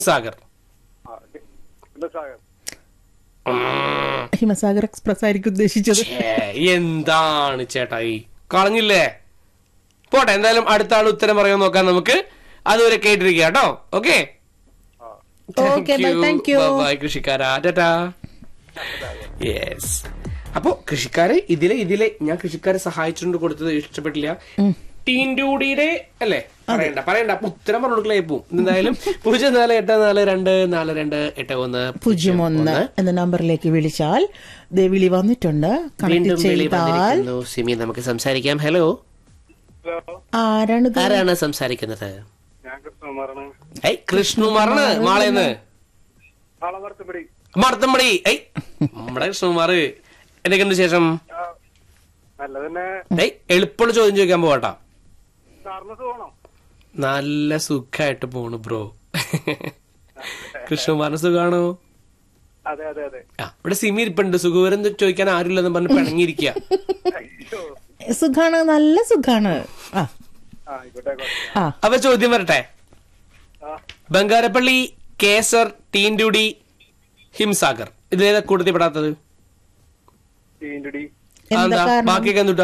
സാഗർ ആ, എന്താ സാഗർ ഉം. ഹിമസാഗർ എക്സ്പ്രസ് ആയിരിക്കും ഉദ്ദേശിച്ചത് ഛേ, എന്താണ് ചേട്ടായി കളഞ്ഞില്ലേ പോട്ടെ എന്തായാലും അടുത്ത ആൾ ഉത്തരം പറയാൻ നോക്കാം നമുക്ക് അതുവരെ കേട്ടിരിക്കുക കേട്ടോ okay Okay, bye, thank you. Bye കൃഷിക്കാരാ ടാറ്റാ യെസ് അപ്പോ കൃഷിക്കാരെ ഇതിലെ ഇതിലെ ഞാൻ കൃഷിക്കാരെ സഹായിച്ചുകൊണ്ട് കൊടുത്തത് ഇഷ്ടപ്പെട്ടില്ല ടീൻഡൂടിയുടെ അല്ലേ പറയണ്ട പറയണ്ട അപ്പൊ ഉത്തരം പറഞ്ഞു കൊടുക്കലേ പോവും എന്തായാലും പൂജ്യം നാല് എട്ട് നാല് രണ്ട് നാല് രണ്ട് എട്ട് ഒന്ന് പൂജ്യം ഒന്ന് എന്ന നമ്പറിലേക്ക് വിളിച്ചാൽ ദേ വിളി വന്നിട്ടുണ്ട് കണക്ട് വീണ്ടും വിളി ചെയ്താൽ വന്നിരിക്കുന്നു സിമി നമുക്ക് സംസാരിക്കാം ഹലോ ഹലോ ആരാണിത് ആരാണ് സംസാരിക്കുന്നത് ഞാൻ കൃഷ്ണകുമാറാണ് ഐ കൃഷ്ണകുമാറാണ് മാളേന്ന് ആളമർത്തപ്പടി മർത്തമ്പടി ഐ നമ്മുടെ കൃഷ്ണകുമാർ എന്തൊക്കെയുണ്ട് ശേഷം നല്ല തന്നെ ഐ എളുപ്പമുള്ള ചോദ്യം ചോദിക്കാൻ പോവാട്ടാ സാറിന് സുഖമാണോ നല്ല സുഖമായിട്ട് പോണു ബ്രോ കൃഷ്ണകുമാറിന് സുഖാണോ അതെ അതെ അതെ ആ ഇവിടെ സിമി ഇരിപ്പുണ്ട് സുഖവിവരം ചോദിക്കാൻ ആരുമില്ലെന്ന് പറഞ്ഞ് പിണങ്ങിയിരിക്കുക അയ്യോ സുഖാണ് നല്ല സുഖാണ് ആ ആ ആയിക്കോട്ടെ ആയിക്കോട്ടെ. ആ അപ്പൊ ചോദ്യം വരട്ടെ ആ ബംഗാരപ്പള്ളി കേസർ ടീൻഡുടി ഹിംസാഗർ ഇതിലേതാ കൂടുതൽ പെടാത്തത് തീണ്ടുടി എന്താ അതെന്താ കാരണം? ബാക്കിയൊക്കെ എന്തുട്ടാ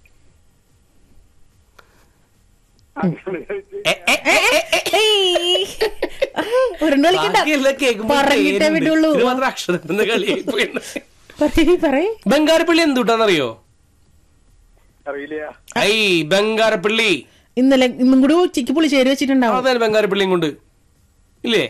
അങ്ങനെ ചോദിച്ച് എ, എ, എ, എ, എ. ഏയ്. ഒരെണ്ണം കളിക്കണ്ട ബാക്കിയെല്ലാം കേൾക്കുമ്പോ പറഞ്ഞിട്ടേ പേരുണ്ട്. വിടുള്ളൂ ഇത് മാത്രം അക്ഷരത്തിന്റെ കളിയായി പോയിട്ടുണ്ട്. പറയ് പറയ് ബംഗാരപ്പള്ളി എന്തുട്ടാന്നറിയോ അറിയില്ല ഐ ബംഗാരപ്പള്ളി ഇന്നലെ ഇന്നും കൂടി ഉച്ചയ്ക്ക് പുളിശ്ശേരി വെച്ചിട്ടുണ്ടാവും അതെ ബംഗാരപ്പള്ളിയും കൊണ്ട് ഇല്ലേ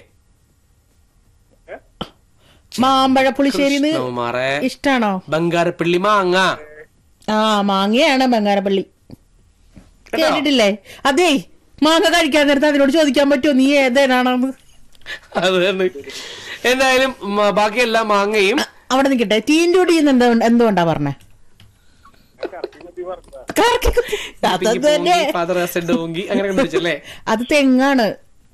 മാമ്പഴ പുളിശ്ശേരിന്ന് മാറേ ഇഷ്ടാണോ ബംഗാരപ്പള്ളി മാങ്ങ ആ മാങ്ങയാണ് ബംഗാരപ്പള്ളി കേട്ടിട്ടില്ലേ അതേ മാങ്ങ കഴിക്കാൻ നേരത്തെ അതിനോട് ചോദിക്കാൻ പറ്റുമോ നീ ഏതേനാണെന്ന് അത് തന്നെ എന്തായാലും മ- ബാക്കിയെല്ലാം മാങ്ങയും അവിടെ നിൽക്കട്ടെ ടീൻഡൂടി എന്താ എന്തുകൊണ്ടാ പറഞ്ഞേ കറക്കി മതി പറഞ്ഞ കാർക്കിക്കുത്തി. അത് തന്നെ ഫാദർ ഡോങ്കി അങ്ങനെ കണ്ടുവച്ചല്ലേ അത് തെങ്ങാണ്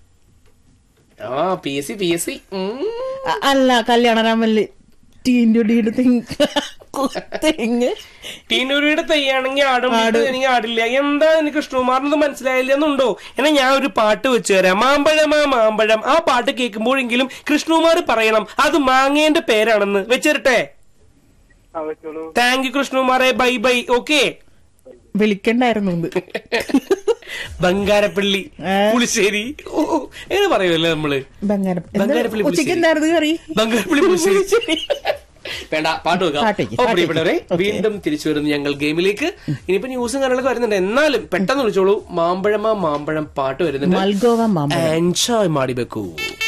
ആ P S C P S C അ- അല്ല കല്യാണരാമനില് ടീൻഡുടിയുടെ തെങ്ങ് തെങ്ങ് ടീനൂരിയുടെ തയ്യാണെങ്കിൽ ആടും എനിക്ക് ആടില്ല എന്താ എനിക്ക് കൃഷ്ണകുമാറിനത് മനസ്സിലായില്ല എന്നുണ്ടോ എന്നാ ഞാൻ ഒരു പാട്ട് വെച്ച് തരാം മാമ്പഴമാ മാമ്പഴം ആ പാട്ട് കേൾക്കുമ്പോഴെങ്കിലും കൃഷ്ണകുമാർ പറയണം അത് മാങ്ങേന്റെ പേരാണെന്ന് വെച്ചിരട്ടെ ആ വെച്ചോളൂ താങ്ക് യു കൃഷ്ണകുമാറെ ബൈ ബൈ ഓക്കെ വിളിക്കണ്ടായിരുന്നു ഇത്. ബംഗാരപ്പള്ളി ഏ? പുളിശ്ശേരി ഓ ഓ, എങ്ങനെ പറയുമല്ലേ നമ്മള് ബംഗാരം എന്താ- ബംഗാരപ്പള്ളി ഉച്ചയ്ക്ക് പുളിശ്ശേരി. എന്തായിരുന്നു കറി ബംഗാരപ്പള്ളി പുളിശ്ശേരി വേണ്ട പാട്ട് വെക്കാം പാട്ട് വെക്ക്, ഓ, പാട്ട് പ്രിയപ്പെട്ടവരെ വെക്ക്. ഓക്കേ. വീണ്ടും തിരിച്ചു വരുന്നു ഞങ്ങൾ ഗെയിമിലേക്ക് ഇനിയിപ്പോ ന്യൂസും കാര്യങ്ങളൊക്കെ വരുന്നുണ്ട് എന്നാലും പെട്ടെന്ന് വിളിച്ചോളൂ മാമ്പഴമാ മാമ്പഴം പാട്ട് വരുന്നുണ്ട് മൽഗോവ മാമ്പഴം എൻജോയ് മാടി വെക്കൂ